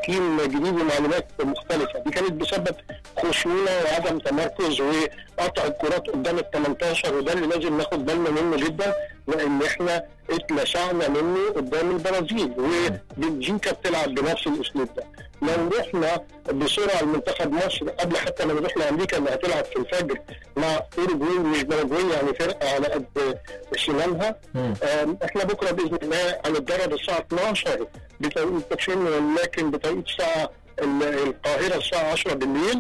تحكيم جديد ومعلومات مختلفه دي كانت بسبب خشونه وعدم تمركز وقطع الكرات قدام ال 18 وده اللي لازم ناخد بالنا منه جدا لان احنا اتلسعنا منه قدام البرازيل وبلجيكا بتلعب بنفس الاسلوب ده لو رحنا بسرعه لمنتخب مصر قبل حتى ما نروح لامريكا اللي هتلعب في الفجر مع اوروجواي مش باراجواي يعني فرقه على قد شمالها مم. آم، احنا بكره باذن الله هنتدرب الساعه 12 بتوقيت تشين ولكن بتوقيت الساعه ال- القاهره الساعه 10 بالليل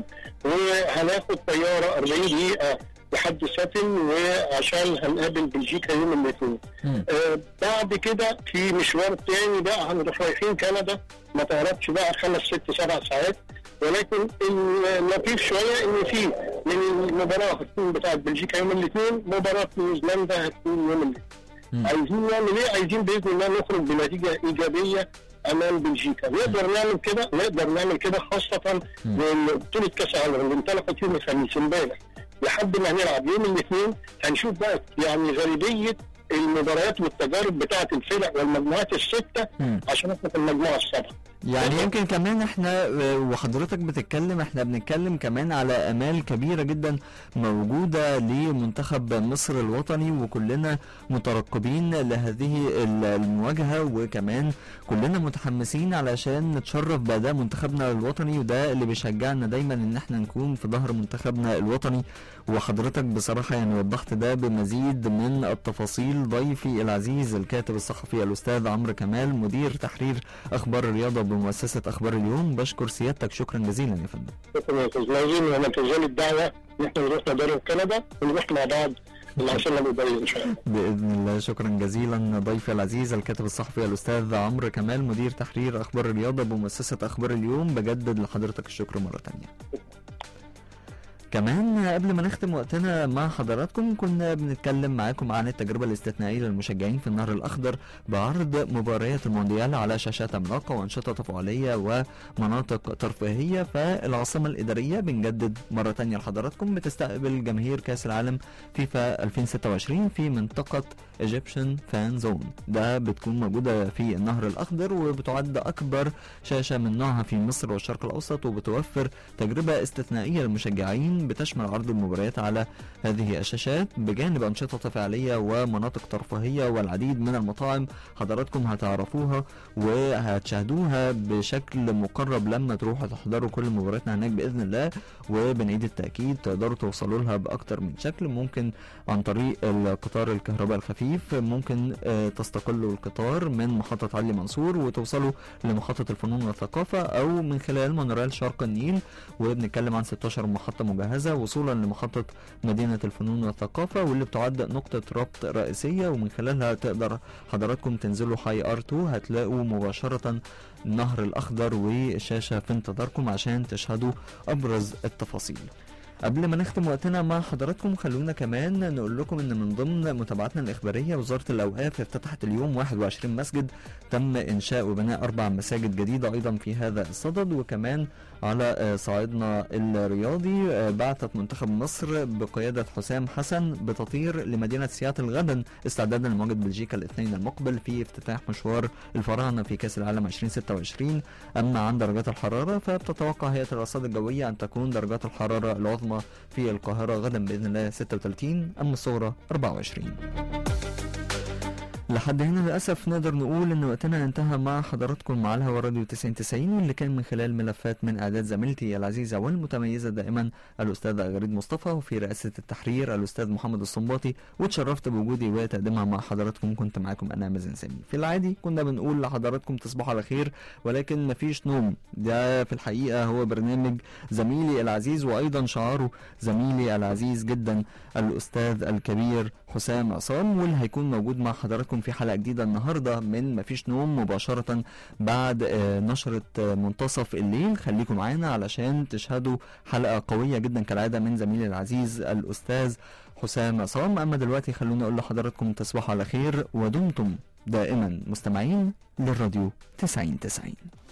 وهناخد طياره 40 دقيقه لحد ساتن وعشان هنقابل بلجيكا يوم الاثنين مم. آه، بعد كده في مشوار تاني بقى هنروح رايحين كندا ما تعرفش بقى خمس ست سبع ساعات ولكن اللطيف شويه ان في من المباراه هتكون بتاعت بلجيكا يوم الاثنين مباراه نيوزيلندا هتكون يوم الاثنين مم. عايزين نعمل ايه؟ عايزين باذن الله نخرج بنتيجه ايجابيه امام بلجيكا، نقدر نعمل كده نقدر نعمل كده خاصه مم. من بطوله كاس العالم اللي انطلقت يوم الخميس امبارح لحد ما هنلعب يوم الاثنين هنشوف بقى يعني غالبيه المباريات والتجارب بتاعه الفرق والمجموعات السته مم. عشان احنا في المجموعه السابعه. يعني يمكن كمان احنا آه، وحضرتك بتتكلم احنا بنتكلم كمان على امال كبيره جدا موجوده لمنتخب مصر الوطني وكلنا مترقبين لهذه ال- المواجهه وكمان كلنا متحمسين علشان نتشرف باداء منتخبنا الوطني وده اللي بيشجعنا دايما ان احنا نكون في ظهر منتخبنا الوطني وحضرتك بصراحه يعني وضحت ده بمزيد من التفاصيل ضيفي العزيز الكاتب الصحفي الاستاذ عمرو كمال مدير تحرير اخبار الرياضه بمؤسسه اخبار اليوم بشكر سيادتك شكرا جزيلا يا فندم شكرا يا استاذ لازم وما تزال الدعوه ان احنا نروح ندرب كندا ونروح مع بعض العاصمه الاداريه ان شاء الله. باذن الله شكرا جزيلا ضيفي العزيز الكاتب الصحفي الاستاذ عمرو كمال مدير تحرير اخبار الرياضه بمؤسسه اخبار اليوم بجدد لحضرتك الشكر مره تانية كمان قبل ما نختم وقتنا مع حضراتكم كنا بنتكلم معاكم عن التجربة الاستثنائية للمشجعين في النهر الأخضر بعرض مباريات المونديال على شاشات عملاقة وأنشطة تفاعلية ومناطق ترفيهية فالعاصمة الإدارية بنجدد مرة تانية لحضراتكم بتستقبل جماهير كأس العالم فيفا 2026 في منطقة ايجيبشن فان زون ده بتكون موجودة في النهر الأخضر وبتعد أكبر شاشة من نوعها في مصر والشرق الأوسط وبتوفر تجربة استثنائية للمشجعين بتشمل عرض المباريات على هذه الشاشات بجانب أنشطة تفاعلية ومناطق ترفيهية والعديد من المطاعم حضراتكم هتعرفوها وهتشاهدوها بشكل مقرب لما تروحوا تحضروا كل مبارياتنا هناك بإذن الله وبنعيد التأكيد تقدروا توصلوا لها بأكتر من شكل ممكن عن طريق القطار الكهرباء الخفيف ممكن آه، تستقلوا القطار من محطة علي منصور وتوصلوا لمحطة الفنون والثقافة أو من خلال مونوريل شرق النيل وبنتكلم عن 16 محطة مجهزة وصولا لمحطة مدينة الفنون والثقافة واللي بتعد نقطة ربط رئيسية ومن خلالها تقدر حضراتكم تنزلوا حي ار 2 هتلاقوا مباشرة النهر الأخضر والشاشة في انتظاركم عشان تشهدوا أبرز التفاصيل قبل ما نختم وقتنا مع حضراتكم خلونا كمان نقول لكم ان من ضمن متابعتنا الاخباريه وزاره الاوقاف افتتحت اليوم 21 مسجد تم انشاء وبناء اربع مساجد جديده ايضا في هذا الصدد وكمان على آه، صعيدنا الرياضي آه، بعثت منتخب مصر بقياده حسام حسن بتطير لمدينه سياتل غدا استعدادا لمواجهه بلجيكا الاثنين المقبل في افتتاح مشوار الفراعنه في كاس العالم 2026 اما عن درجات الحراره فبتتوقع هيئه الارصاد الجويه ان تكون درجات الحراره العظمى في القاهره غدا باذن الله 36 اما الصغرى 24 لحد هنا للأسف نقدر نقول إن وقتنا انتهى مع حضراتكم على الهوا راديو 9090 واللي كان من خلال ملفات من إعداد زميلتي العزيزة والمتميزة دائما الأستاذة غريب مصطفى وفي رئاسة التحرير الأستاذ محمد الصنباطي واتشرفت بوجودي وتقديمها مع حضراتكم كنت معاكم أنا مازن سامي في العادي كنا بنقول لحضراتكم تصبحوا على خير ولكن مفيش نوم ده في الحقيقة هو برنامج زميلي العزيز وأيضا شعاره زميلي العزيز جدا الأستاذ الكبير حسام عصام واللي هيكون موجود مع حضراتكم في حلقة جديدة النهاردة من مفيش نوم مباشرة بعد آه، نشرة آه، منتصف الليل خليكم معانا علشان تشهدوا حلقة قوية جدا كالعادة من زميلي العزيز الأستاذ حسام عصام أما دلوقتي خلوني أقول لحضراتكم تصبحوا على خير ودمتم دائما مستمعين للراديو 90 90